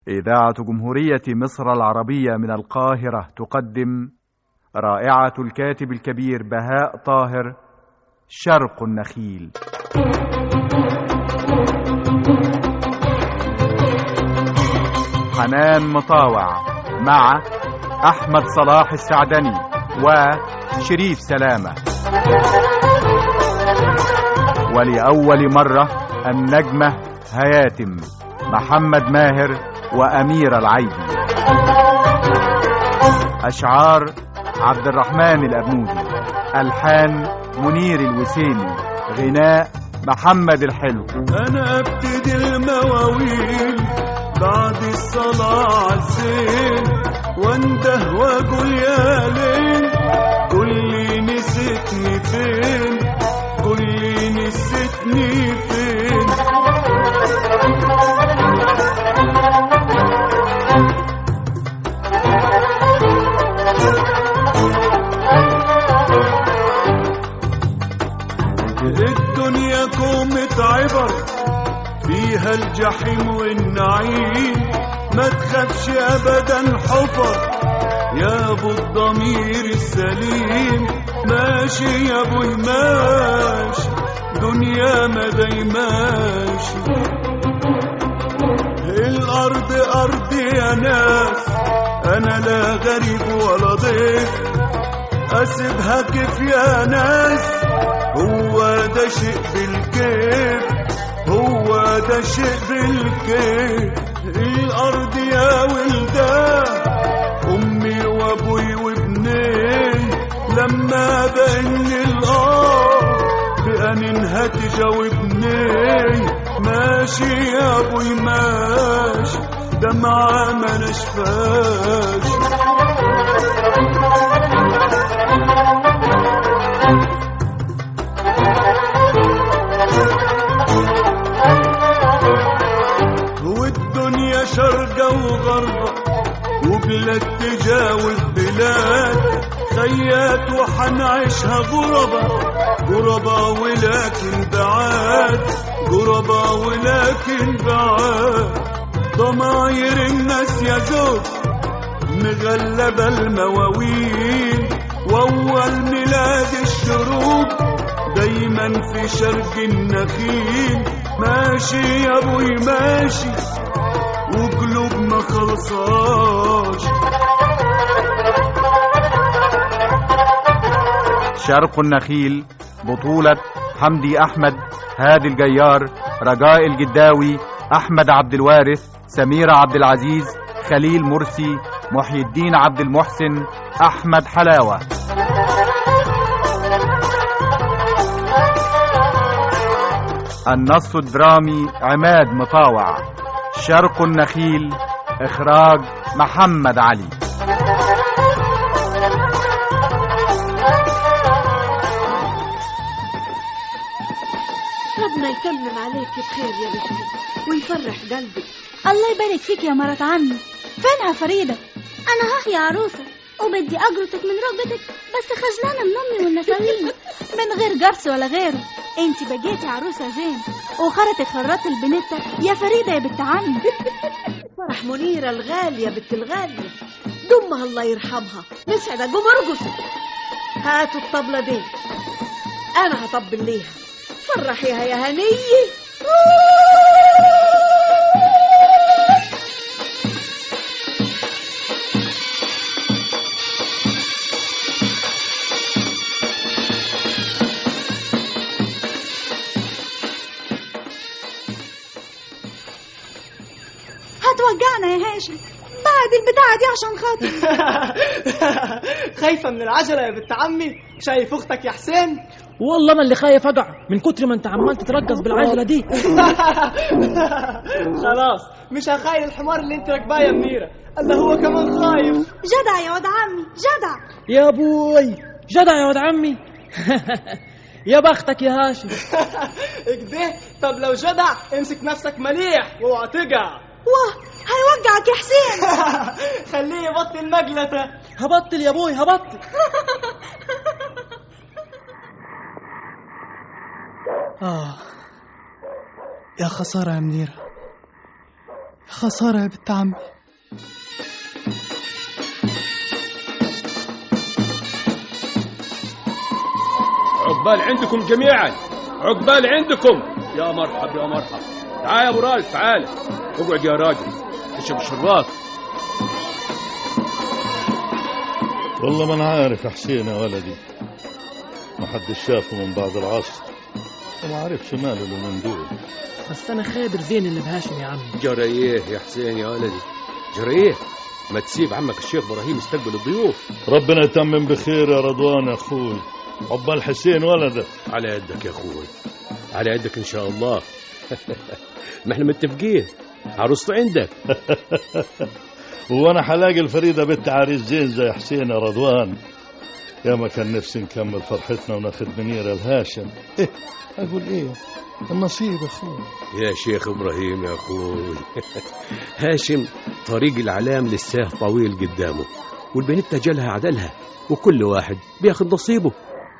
إذاعة جمهورية مصر العربية من القاهرة تقدم رائعة الكاتب الكبير بهاء طاهر شرق النخيل حنان مطاوع مع أحمد صلاح السعدني وشريف سلامة ولأول مرة النجمة هياتم محمد ماهر وأمير العيدي أشعار عبد الرحمن الأبنودي ألحان منير الوسيمي غناء محمد الحلو انا ابتدي المواويل بعد الصلاة عالزين وانده واقول يا ليل قول لي نسيتني فين قول لي نسيتني فين الدنيا كومة عبر فيها الجحيم والنعيم ما تخافش ابدا حفر يا ابو الضمير السليم ماشي يا ابوي ماشي دنيا ما دايماشي الارض ارضي يا ناس انا لا غريب ولا ضيف اسيبها كيف يا ناس هو ده شيء بالكيف هو ده شيء بالكيف الارض يا ولدان امي وابوي وابني لما بان الارض بأنينها تجاوبني ماشي يا ابوي ماشي دمعة ما نشفاش والدنيا شرقة وغربة وبلاد تجاوز بلاد خيات وحنعيشها غربة غربة ولكن بعاد غربة ولكن بعاد ضماير الناس يا زوج مغلبة المواويل وأول ميلاد الشروق دايما في شرق النخيل ماشي يا ابوي ماشي وقلوب ما خلصاش شرق النخيل بطولة حمدي أحمد هادي الجيار رجاء الجداوي أحمد عبد الوارث سميرة عبد العزيز خليل مرسي محي الدين عبد المحسن أحمد حلاوة النص الدرامي عماد مطاوع شرق النخيل إخراج محمد علي ربنا يتمم عليك بخير يا بنتي ويفرح قلبك الله يبارك فيك يا مرات عمي فينها فريدة انا ها يا عروسه وبدي اجرتك من ركبتك بس خجلانه من امي والنساوين من غير جرس ولا غيره انت بقيتي عروسة زين وخرتك خرات البنتة يا فريدة يا بنت عمي فرح منيرة الغالية بنت الغالية دمها الله يرحمها نسعد قوم ارقص هاتوا الطبلة دي انا هطبل ليها فرحيها يا هنية هتوجعنا يا هاشم بعد البتاعة دي عشان خاطر خايفة من العجلة يا بنت عمي شايف أختك يا حسين والله انا اللي خايف اقع من كتر ما انت عمال تترقص بالعجله دي خلاص مش هخايل الحمار اللي انت راكباه يا منيرة الا هو كمان خايف جدع يا واد عمي جدع يا ابوي جدع يا ولد عمي يا بختك يا هاشم اكده طب لو جدع امسك نفسك مليح واوعى تقع واه هيوجعك يا حسين خليه يبطل مجلته هبطل يا ابوي هبطل آه يا خسارة يا منيرة يا خسارة يا بنت عمي عقبال عندكم جميعا عقبال عندكم يا مرحب يا مرحب تعال يا ابو راجل تعال اقعد يا راجل اشرب الشربات والله ما انا عارف يا حسين يا ولدي ما حد شافه من بعد العصر وما عارفش ماله من دول بس انا خابر زين اللي بهاشم يا عمي جرى ايه يا حسين يا ولدي جرى ايه ما تسيب عمك الشيخ ابراهيم يستقبل الضيوف ربنا يتمم بخير يا رضوان يا اخوي عقبال حسين ولدك على يدك يا اخوي على يدك ان شاء الله ما احنا متفقين عروسته عندك وانا حلاقي الفريدة بنت عريس زين زي حسين يا رضوان يا ما كان نفسي نكمل فرحتنا وناخد منيرة الهاشم ايه اقول ايه النصيب يا اخوي يا شيخ ابراهيم يا اخوي هاشم طريق العلام لسه طويل قدامه والبنت جالها عدلها وكل واحد بياخد نصيبه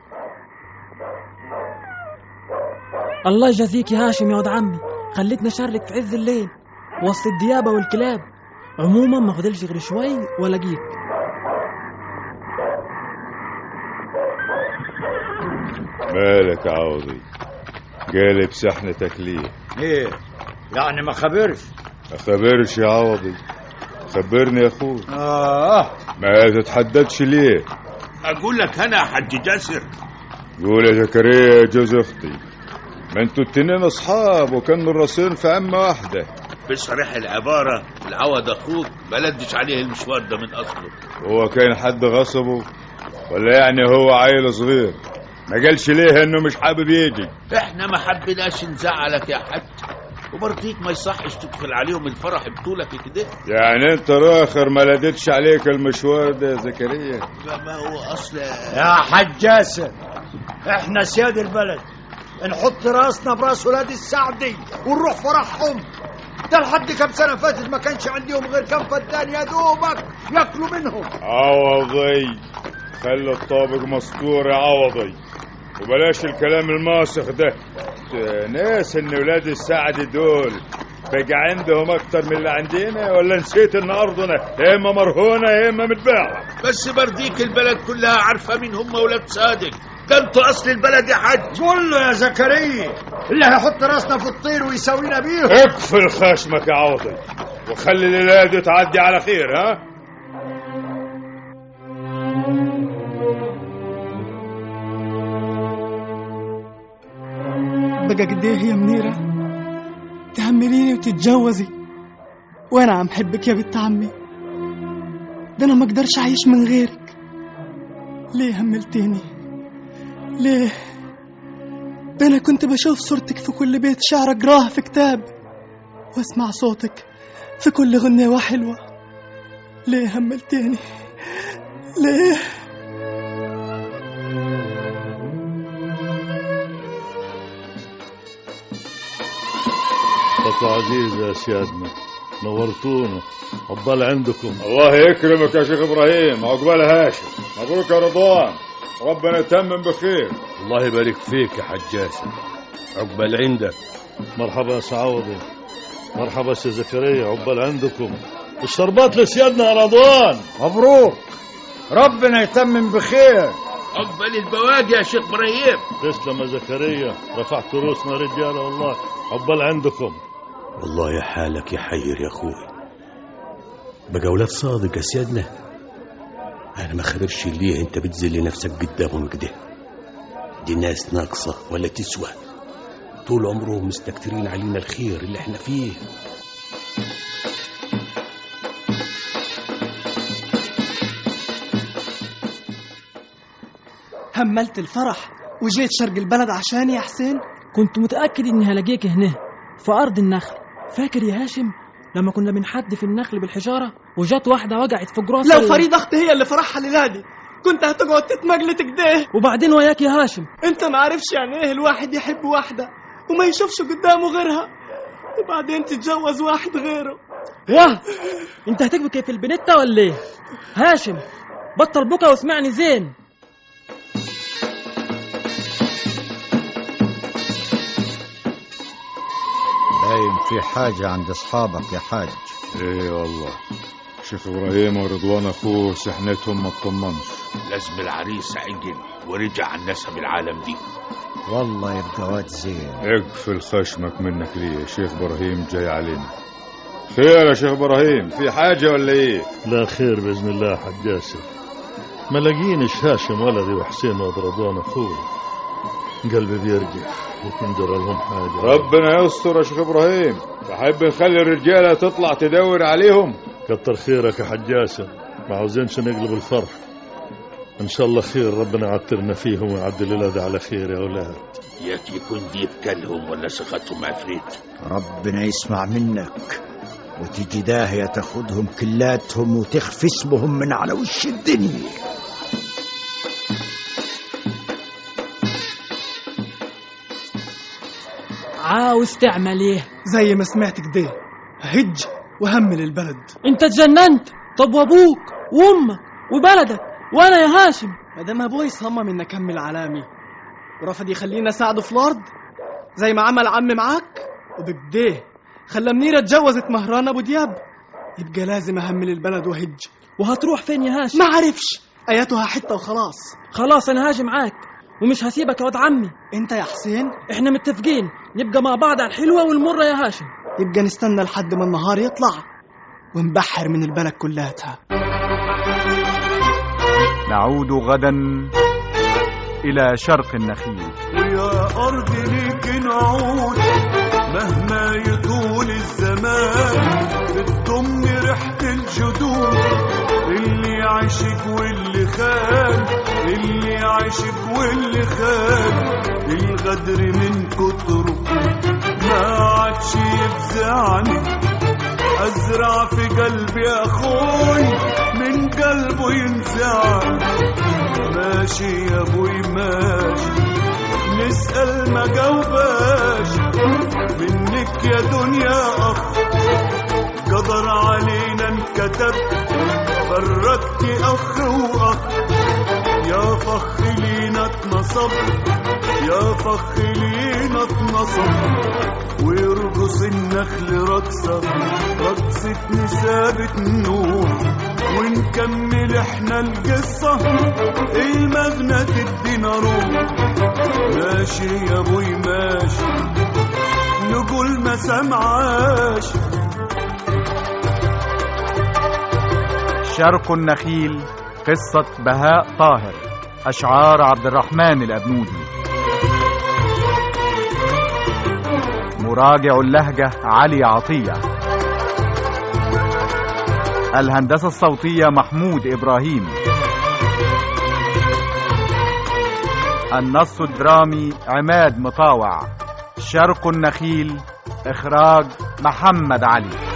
الله يجازيك يا هاشم يا ولد عمي خليتنا شارك في عز الليل وسط الديابة والكلاب عموما ما فضلش غير شوي والاقيك مالك يا عوضي قالب سحن تكليف ايه يعني ما خبرش ما خبرش يا عوضي خبرني يا اخوي اه ما تتحددش ليه اقول لك انا يا حاج جاسر قول يا زكريا يا جوز اختي ما انتوا التنين اصحاب وكانوا الراسين في عمه واحده بصريح العبارة العوض اخوك ما لدش عليه المشوار ده من اصله هو كان حد غصبه ولا يعني هو عيل صغير ما قالش ليه انه مش حابب يجي احنا ما حبيناش نزعلك يا حاج وبرضيك ما يصحش تدخل عليهم الفرح بطولك كده يعني انت راخر ما لدتش عليك المشوار ده يا زكريا ما هو اصل يا حاج جاسر احنا سياد البلد نحط راسنا براس ولاد السعدي ونروح فرحهم ده لحد كم سنه فاتت ما كانش عندهم غير كم فدان يا دوبك ياكلوا منهم عوضي خلي الطابق مستور يا عوضي وبلاش الكلام الماسخ ده ناس ان ولاد السعد دول بقى عندهم اكتر من اللي عندنا ولا نسيت ان ارضنا يا اما مرهونه يا اما متباعه بس برضيك البلد كلها عارفه مين هم ولاد صادق ده انتوا اصل البلد يا حاج قول له يا زكريا اللي هيحط راسنا في الطير ويساوينا بيهم اقفل خشمك يا عوضي وخلي الليله دي تعدي على خير ها بقى قد ايه يا منيرة تهمليني وتتجوزي وانا عم حبك يا بنت عمي ده انا ما اقدرش اعيش من غيرك ليه هملتيني ليه ده انا كنت بشوف صورتك في كل بيت شعر اقراها في كتاب واسمع صوتك في كل غنية حلوة ليه هملتيني ليه خطوة عزيزة يا سيادنا نورتونا عقبال عندكم الله يكرمك يا شيخ ابراهيم عقبال هاشم مبروك يا رضوان ربنا يتمم بخير الله يبارك فيك يا حاج جاسم عقبال عندك مرحبا يا سعودي مرحبا سي زكريا عقبال عندكم الشربات لسيادنا يا رضوان مبروك ربنا يتمم بخير عقبال البواقي يا شيخ ابراهيم تسلم يا زكريا رفعت روسنا رجاله والله عقبال عندكم والله يا حالك يحير يا اخوي بقى اولاد صادق يا سيادنا انا ما خبرش ليه انت بتذل نفسك قدامهم كده دي ناس ناقصه ولا تسوى طول عمرهم مستكترين علينا الخير اللي احنا فيه هملت الفرح وجيت شرق البلد عشاني يا حسين كنت متأكد إني هلاقيك هنا في أرض النخل فاكر يا هاشم لما كنا بنحد في النخل بالحجارة وجات واحدة وقعت في جراس لو ال- فريدة اختي هي اللي فرحها ليلادي كنت هتقعد تتمجلت كده وبعدين وياك يا هاشم انت ما عارفش يعني ايه الواحد يحب واحدة وما يشوفش قدامه غيرها وبعدين تتجوز واحد غيره واه انت هتكبك في البنتة ولا ايه هاشم بطل بكا واسمعني زين باين في حاجة عند أصحابك يا حاج ايه والله شيخ ابراهيم ورضوان اخوه سحنتهم ما تطمنش لازم العريس عجل ورجع عن نسب العالم دي والله يبقى واد زين اقفل خشمك منك ليه يا شيخ ابراهيم جاي علينا خير يا شيخ ابراهيم في حاجه ولا ايه لا خير بإذن الله حج ياسر ما لاقينش هاشم ولدي وحسين واد رضوان أخوي قلبي بيرجف يمكن جرى لهم حاجة ربنا يستر يا شيخ ابراهيم تحب نخلي الرجاله تطلع تدور عليهم كتر خيرك يا حج ياسر ما عاوزينش نقلب الفرح ان شاء الله خير ربنا يعترنا فيهم ويعدل الولاد على خير يا اولاد ياك يكون دي بكلهم ولا سخطهم عفريت ربنا يسمع منك وتجي داهية تاخدهم كلاتهم وتخفي اسمهم من على وش الدنيا عاوز تعمل ايه زي ما سمعت كده هج وهمل البلد انت اتجننت طب وابوك وامك وبلدك وانا يا هاشم ما دام ابوي صمم ان اكمل علامي ورفض يخليني اساعده في الارض زي ما عمل عمي معاك وبكده خلى منيرة اتجوزت مهران ابو دياب يبقى لازم اهمل البلد وهج وهتروح فين يا هاشم ما عرفش اياتها حته وخلاص خلاص انا هاجي معاك ومش هسيبك يا واد عمي انت يا حسين احنا متفقين نبقى مع بعض على الحلوه والمره يا هاشم يبقى نستنى لحد ما النهار يطلع ونبحر من البلد كلها نعود غدا إلى شرق النخيل ويا أرض ليك نعود مهما يطول الزمان بتضم ريحة الجدود اللي عاشق واللي خان اللي عاشق واللي خان الغدر من كتره ما عادش يفزعني أزرع في قلبي أخوي من قلبه ينزعل ماشي يا أبوي ماشي نسأل ما جاوباش منك يا دنيا أخ قدر علينا انكتب فرقت أخ وأخ يا فخ لينا اتنصب يا فخ لينا اتنصب ويرقص النخل رقصة رقصة نسابة نور ونكمل احنا القصة المغنى تدينا روح ماشي يا ابوي ماشي نقول ما سمعاش شرق النخيل قصة بهاء طاهر أشعار عبد الرحمن الأبنودي مراجع اللهجة علي عطية الهندسة الصوتية محمود إبراهيم النص الدرامي عماد مطاوع شرق النخيل إخراج محمد علي